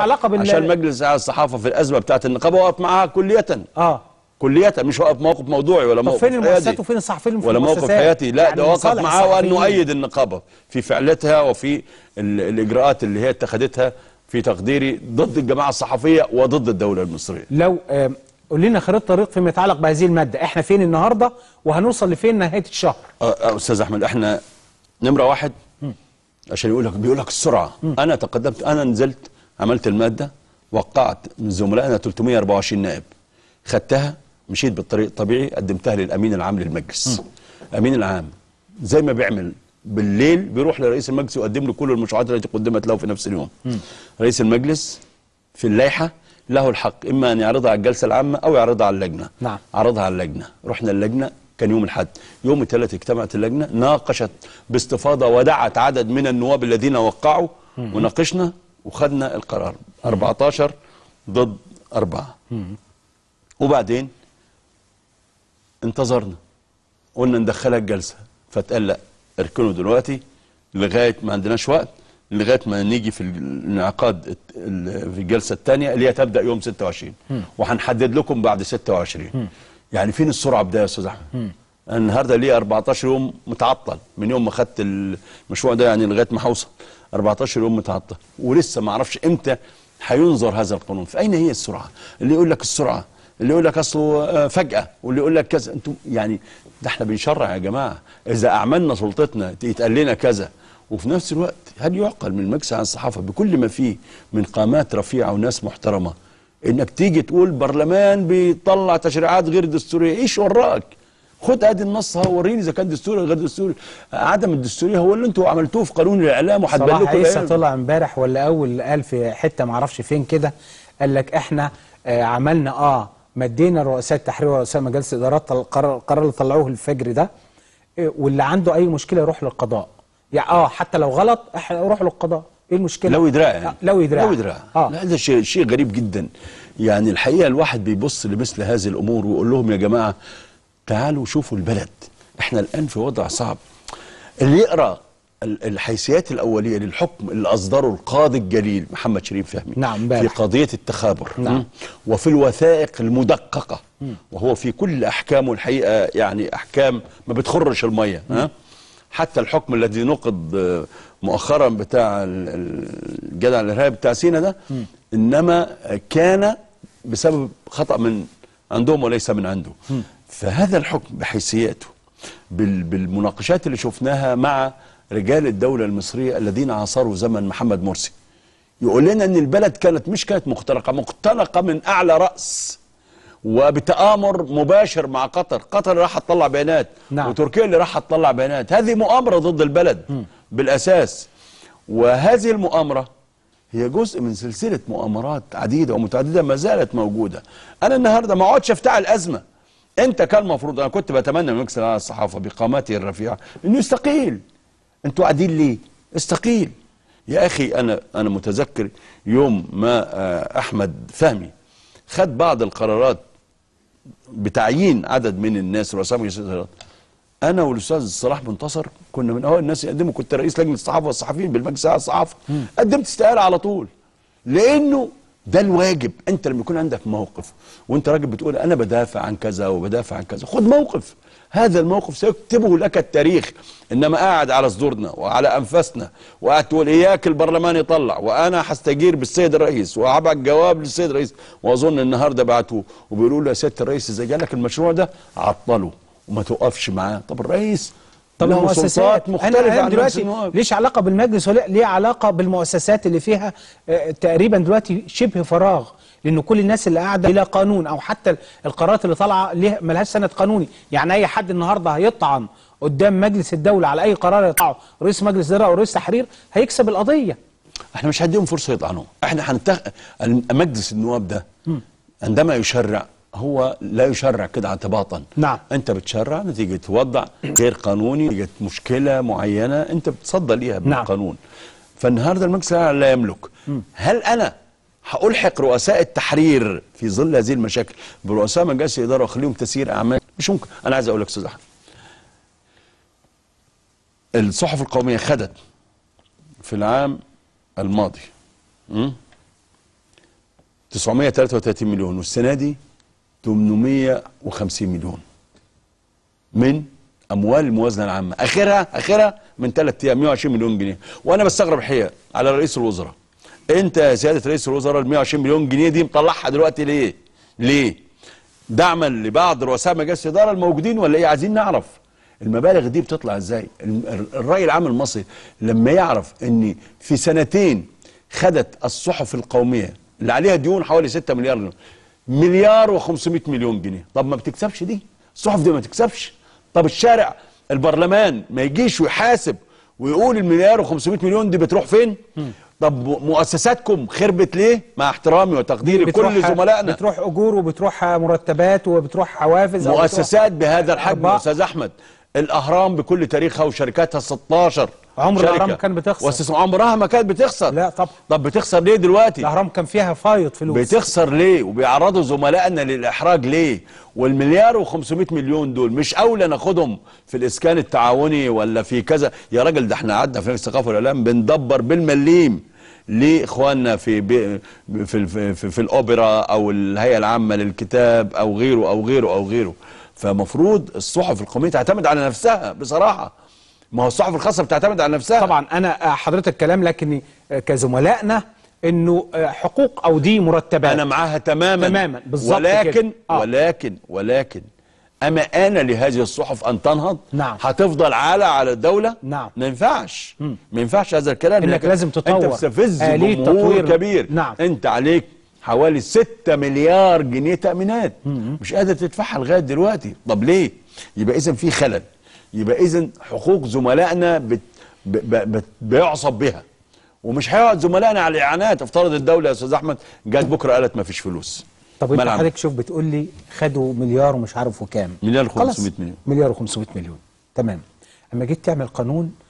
علاقه بال عشان مجلس الصحافه في الازمه بتاعت النقابه وقف معاها كليه اه كليه مش واقف موقف موضوعي ولا طب موقف فين المؤسسات حيادي. وفين الصحفيين في ولا موقف المؤسسات؟ حياتي لا يعني ده وقف مصالح معاه وان الصحفيين. نؤيد النقابه في فعلتها وفي ال- الاجراءات اللي هي اتخذتها في تقديري ضد الجماعه الصحفيه وضد الدوله المصريه لو آم، قول لنا خريطه طريق فيما يتعلق بهذه الماده احنا فين النهارده وهنوصل لفين نهايه الشهر أه، أه، استاذ احمد احنا نمره واحد عشان يقول لك بيقول لك السرعه انا تقدمت انا نزلت عملت الماده وقعت من زملائنا 324 نائب خدتها مشيت بالطريق الطبيعي قدمتها للامين العام للمجلس الامين العام زي ما بيعمل بالليل بيروح لرئيس المجلس ويقدم له كل المشروعات التي قدمت له في نفس اليوم رئيس المجلس في اللائحه له الحق اما ان يعرضها على الجلسه العامه او يعرضها على اللجنه نعم. عرضها على اللجنه رحنا اللجنه كان يوم الاحد يوم الثلاث اجتمعت اللجنه ناقشت باستفاضه ودعت عدد من النواب الذين وقعوا وناقشنا وخدنا القرار 14 ضد أربعة وبعدين انتظرنا قلنا ندخلها الجلسه فتقال لا اركنوا دلوقتي لغايه ما عندناش وقت لغايه ما نيجي في الانعقاد الت- ال- في الجلسه الثانيه اللي هي تبدا يوم 26 وهنحدد لكم بعد 26 يعني فين السرعه بدايه يا استاذ احمد؟ أنا النهارده ليه 14 يوم متعطل من يوم ما خدت المشروع ده يعني لغايه ما هوصل 14 يوم متعطل ولسه ما اعرفش امتى هينظر هذا القانون فاين هي السرعه؟ اللي يقول لك السرعه اللي يقول لك اصله آه، فجاه واللي يقول لك كذا انتم يعني ده احنا بنشرع يا جماعه اذا اعملنا سلطتنا يتقال لنا كذا وفي نفس الوقت هل يعقل من المجلس عن الصحافه بكل ما فيه من قامات رفيعه وناس محترمه انك تيجي تقول برلمان بيطلع تشريعات غير دستوريه ايش وراك خد ادي النص اهو وريني اذا كان دستوري ولا غير دستوري عدم الدستوريه هو اللي انتوا عملتوه في قانون الاعلام وهتبان صلاح لكم عيسى الأيام. طلع امبارح ولا اول قال في حته ما اعرفش فين كده قال لك احنا آه عملنا اه مدينا رؤساء التحرير ورؤساء مجالس الادارات طل- القرار القرار اللي طلعوه الفجر ده آه واللي عنده اي مشكله يروح للقضاء يعني اه حتى لو غلط احنا روح للقضاء ايه المشكله لو يدراع يعني آه لو يدراع لو يدراع اه لا ده شيء شيء غريب جدا يعني الحقيقه الواحد بيبص لمثل هذه الامور ويقول لهم يا جماعه تعالوا شوفوا البلد احنا الان في وضع صعب اللي يقرا ال- الحيثيات الاوليه للحكم اللي اصدره القاضي الجليل محمد شريف فهمي نعم، في امبارح. قضيه التخابر نعم. م? وفي الوثائق المدققه وهو في كل احكامه الحقيقه يعني احكام ما بتخرش الميه ها حتى الحكم الذي نقض آه، مؤخرا بتاع ال- ال- الجدع الارهابي بتاع سينا ده انما كان بسبب خطا من عندهم وليس من عنده فهذا الحكم بحيثياته بال- بالمناقشات اللي شفناها مع رجال الدوله المصريه الذين عاصروا زمن محمد مرسي يقول لنا ان البلد كانت مش كانت مخترقه مخترقه من اعلى راس وبتآمر مباشر مع قطر قطر راح تطلع بيانات نعم. وتركيا اللي راح تطلع بيانات هذه مؤامرة ضد البلد بالأساس وهذه المؤامرة هي جزء من سلسلة مؤامرات عديدة ومتعددة ما زالت موجودة أنا النهاردة ما اقعدش افتعل أزمة أنت كان المفروض أنا كنت بتمنى من مجلس الإعلام الصحافة بقامته الرفيعة إنه يستقيل أنتوا قاعدين ليه؟ استقيل يا أخي أنا أنا متذكر يوم ما آه، أحمد فهمي خد بعض القرارات بتعيين عدد من الناس رؤساء مجلس الادارات انا والاستاذ صلاح منتصر كنا من اوائل الناس يقدموا كنت رئيس لجنه الصحافه والصحفيين بالمجلس الأعلى للصحافه قدمت استقاله على طول لانه ده الواجب انت لما يكون عندك موقف وانت راجل بتقول انا بدافع عن كذا وبدافع عن كذا خد موقف هذا الموقف سيكتبه لك التاريخ انما قاعد على صدورنا وعلى انفاسنا وقاعد تقول اياك البرلمان يطلع وانا هستجير بالسيد الرئيس وهبعت جواب للسيد الرئيس واظن النهارده بعتوه وبيقولوا له يا سياده الرئيس اذا جالك المشروع ده عطله وما توقفش معاه طب الرئيس طب له المؤسسات سلطات أنا- مختلفه أنا عن مجلس دلوقتي النواب. ليش علاقه بالمجلس ولا ليه علاقه بالمؤسسات اللي فيها آه، تقريبا دلوقتي شبه فراغ لان كل الناس اللي قاعده بلا قانون او حتى القرارات اللي طالعه ليها ملهاش سند قانوني يعني اي حد النهارده هيطعن قدام مجلس الدوله على اي قرار يطلعه رئيس مجلس اداره او رئيس تحرير هيكسب القضيه احنا مش هنديهم فرصه يطعنوا احنا هنتخ... مجلس النواب ده عندما يشرع هو لا يشرع كده اعتباطا نعم. انت بتشرع نتيجه وضع غير قانوني نتيجه مشكله معينه انت بتصدى ليها نعم. بالقانون فالنهارده المجلس الأعلى لا يملك هل انا هألحق رؤساء التحرير في ظل هذه المشاكل برؤساء مجالس الاداره واخليهم تسيير اعمال مش ممكن انا عايز اقول لك استاذ احمد الصحف القوميه خدت في العام الماضي م? 933 مليون والسنه دي 850 مليون من اموال الموازنه العامه اخرها اخرها من ثلاث ايام 120 مليون جنيه وانا بستغرب الحقيقه على رئيس الوزراء انت يا سياده رئيس الوزراء ال 120 مليون جنيه دي مطلعها دلوقتي ليه؟ ليه؟ دعما لبعض رؤساء مجالس الاداره الموجودين ولا ايه؟ عايزين نعرف المبالغ دي بتطلع ازاي؟ الم- الراي العام المصري لما يعرف ان في سنتين خدت الصحف القوميه اللي عليها ديون حوالي 6 مليار جنيه مليار و500 مليون جنيه طب ما بتكسبش دي الصحف دي ما تكسبش طب الشارع البرلمان ما يجيش ويحاسب ويقول المليار و500 مليون دي بتروح فين طب مؤسساتكم خربت ليه مع احترامي وتقديري لكل زملائنا بتروح اجور وبتروح مرتبات وبتروح حوافز أو بتروح مؤسسات بهذا الحجم يا أرباح. استاذ احمد الاهرام بكل تاريخها وشركاتها 16 عمر شركة. الأهرام كان بتخسر. وأسس عمرها ما كانت بتخسر لا طبعا. طب بتخسر ليه دلوقتي الاهرام كان فيها فايض فلوس بتخسر ليه وبيعرضوا زملائنا للاحراج ليه والمليار و500 مليون دول مش اولى ناخدهم في الاسكان التعاوني ولا في كذا يا راجل ده احنا قعدنا في الثقافه والاعلام بندبر بالمليم لاخواننا في بي في في, في, في الاوبرا او الهيئه العامه للكتاب او غيره او غيره او غيره فمفروض الصحف القوميه تعتمد على نفسها بصراحه ما هو الصحف الخاصه بتعتمد على نفسها طبعا انا آه، حضرتك كلام لكني آه، كزملائنا انه آه، حقوق او دي مرتبات انا معاها تماما تماما، بالظبط ولكن كده. آه. ولكن ولكن اما انا لهذه الصحف ان تنهض نعم. هتفضل عالة على الدولة نعم. ما ينفعش ما ينفعش هذا الكلام إنك لأنك لازم تطور انت بتستفز آلية جمهور تطوير. كبير نعم. انت عليك حوالي 6 مليار جنيه تأمينات مش قادر تدفعها لغاية دلوقتي طب ليه يبقى اذا في خلل يبقى اذا حقوق زملائنا بت ب ب بت بيعصب بها ومش هيقعد زملائنا على الاعانات افترض الدوله يا استاذ احمد جت بكره قالت ما فيش فلوس طب انت ملعب. حضرتك شوف بتقول لي خدوا مليار ومش عارف وكام مليار خلاص، 500 مليون. مليار و500 مليون تمام اما جيت تعمل قانون